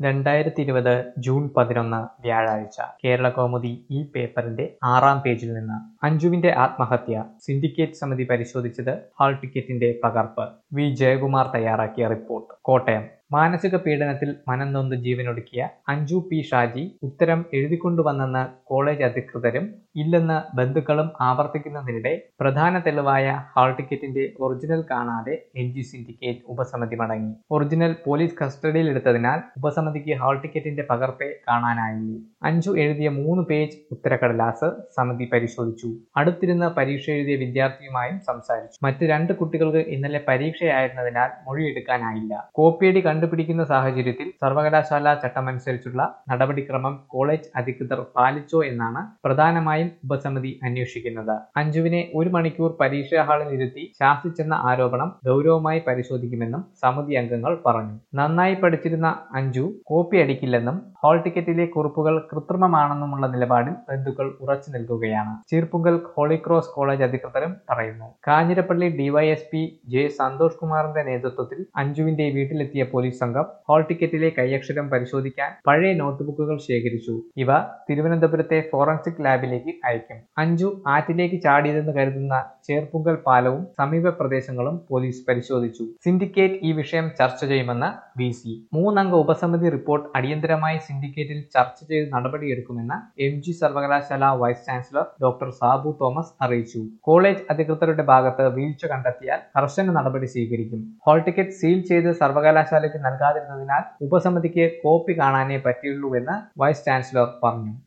രണ്ടായിരത്തി ഇരുപത് ജൂൺ പതിനൊന്ന് വ്യാഴാഴ്ച കേരള കൗമുദി ഈ പേപ്പറിന്റെ ആറാം പേജിൽ നിന്ന് അഞ്ജുവിന്റെ ആത്മഹത്യ സിൻഡിക്കേറ്റ് സമിതി പരിശോധിച്ചത് ഹാൾ ടിക്കറ്റിന്റെ പകർപ്പ് വി ജയകുമാർ തയ്യാറാക്കിയ റിപ്പോർട്ട് കോട്ടയം മാനസിക പീഡനത്തിൽ മനം നൊന്ത് ജീവനൊടുക്കിയ അഞ്ജു പി ഷാജി ഉത്തരം എഴുതിക്കൊണ്ടുവന്നെന്ന് കോളേജ് അധികൃതരും ഇല്ലെന്ന് ബന്ധുക്കളും ആവർത്തിക്കുന്നതിനിടെ പ്രധാന തെളിവായ ഹാൾ ടിക്കറ്റിന്റെ ഒറിജിനൽ കാണാതെ എൻ ജി സിൻഡിക്കേറ്റ് ഉപസമിതി മടങ്ങി ഒറിജിനൽ പോലീസ് കസ്റ്റഡിയിലെടുത്തതിനാൽ ഉപസമിതിക്ക് ഹാൾ ടിക്കറ്റിന്റെ പകർപ്പേ കാണാനായുള്ളൂ അഞ്ജു എഴുതിയ മൂന്ന് പേജ് ഉത്തരക്കടലാസ് സമിതി പരിശോധിച്ചു അടുത്തിരുന്ന് പരീക്ഷ എഴുതിയ വിദ്യാർത്ഥിയുമായും സംസാരിച്ചു മറ്റ് രണ്ട് കുട്ടികൾക്ക് ഇന്നലെ പരീക്ഷയായിരുന്നതിനാൽ മൊഴിയെടുക്കാനായില്ല കോപ്പിയടി കണ്ടുപിടിക്കുന്ന സാഹചര്യത്തിൽ സർവകലാശാല ചട്ടമനുസരിച്ചുള്ള നടപടിക്രമം കോളേജ് അധികൃതർ പാലിച്ചോ എന്നാണ് പ്രധാനമായും ഉപസമിതി അന്വേഷിക്കുന്നത് അഞ്ജുവിനെ ഒരു മണിക്കൂർ പരീക്ഷാ ഹാളിൽ ഇരുത്തി ശാസിച്ചെന്ന ആരോപണം ഗൗരവമായി പരിശോധിക്കുമെന്നും സമിതി അംഗങ്ങൾ പറഞ്ഞു നന്നായി പഠിച്ചിരുന്ന അഞ്ജു കോപ്പി അടിക്കില്ലെന്നും ഹാൾ ടിക്കറ്റിലെ കുറിപ്പുകൾ കൃത്രിമമാണെന്നുമുള്ള നിലപാടിൽ ബന്ധുക്കൾ ഉറച്ചു നിൽക്കുകയാണ് ചീർപ്പുങ്കൽ ഹോളി ക്രോസ് കോളേജ് അധികൃതരും പറയുന്നു കാഞ്ഞിരപ്പള്ളി ഡിവൈഎസ്പി ജെ സന്തോഷ് കുമാറിന്റെ നേതൃത്വത്തിൽ അഞ്ജുവിന്റെ വീട്ടിലെത്തിയ പോലീസ് സംഘം ഹാൾ ടിക്കറ്റിലെ കൈയക്ഷരം പരിശോധിക്കാൻ പഴയ നോട്ട്ബുക്കുകൾ ശേഖരിച്ചു ഇവ തിരുവനന്തപുരത്തെ ഫോറൻസിക് ലാബിലേക്ക് അയക്കും അഞ്ജു ആറ്റിലേക്ക് ചാടിയതെന്ന് കരുതുന്ന ചേർപ്പുങ്കൽ പാലവും സമീപ പ്രദേശങ്ങളും പോലീസ് പരിശോധിച്ചു സിൻഡിക്കേറ്റ് ഈ വിഷയം ചർച്ച ചെയ്യുമെന്ന് വി സി മൂന്നംഗ ഉപസമിതി റിപ്പോർട്ട് അടിയന്തരമായി സിൻഡിക്കേറ്റിൽ ചർച്ച ചെയ്ത് നടപടിയെടുക്കുമെന്ന് എം ജി സർവകലാശാല vice chancellor doctor Sabu Thomas അറിയിച്ചു കോളേജ് അധികൃതരുടെ ഭാഗത്ത് വീഴ്ച കണ്ടെത്തിയാൽ കർശന നടപടി സ്വീകരിക്കും ഹാൾ ടിക്കറ്റ് സീൽ ചെയ്ത് സർവകലാശാലയ്ക്ക് നൽകാതിരുന്നതിനാൽ ഉപസമിതിക്ക് കോപ്പി കാണാനേ പറ്റിയുള്ളൂവെന്ന് വൈസ് ചാൻസലർ പറഞ്ഞു